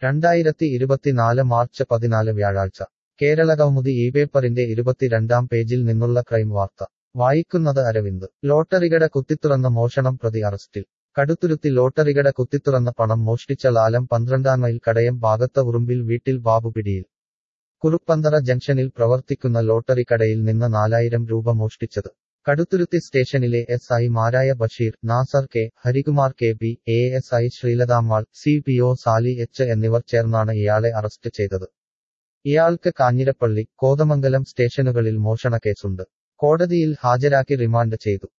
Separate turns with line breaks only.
രണ്ടായിരത്തി ഇരുപത്തിനാല് മാർച്ച് പതിനാല് വ്യാഴാഴ്ച കേരളകൗമുദി ഈ പേപ്പറിന്റെ ഇരുപത്തിരണ്ടാം പേജിൽ നിന്നുള്ള ക്രൈം വാർത്ത വായിക്കുന്നത് അരവിന്ദ് ലോട്ടറികട കുത്തിത്തുറന്ന മോഷണം പ്രതി അറസ്റ്റിൽ കടുത്തുരുത്തി ലോട്ടറികട കുത്തിത്തുറന്ന പണം മോഷ്ടിച്ച ലാലം പന്ത്രണ്ടാം മൈൽ കടയം ഭാഗത്ത ഉറുമ്പിൽ വീട്ടിൽ ബാബു പിടിയിൽ കുറുപ്പന്തറ ജംഗ്ഷനിൽ പ്രവർത്തിക്കുന്ന ലോട്ടറി കടയിൽ നിന്ന് നാലായിരം രൂപ മോഷ്ടിച്ചത് കടുത്തുരുത്തി സ്റ്റേഷനിലെ എസ് ഐ മാരായ Basheer Nasar K Harikumar K P A S I Sreelathammal C P O Sali H എന്നിവർ ചേർന്നാണ് ഇയാളെ അറസ്റ്റ് ചെയ്തത് ഇയാൾക്ക് കാഞ്ഞിരപ്പള്ളി കോതമംഗലം സ്റ്റേഷനുകളിൽ മോഷണ കേസുണ്ട് കോടതിയിൽ ഹാജരാക്കി റിമാൻഡ് ചെയ്തു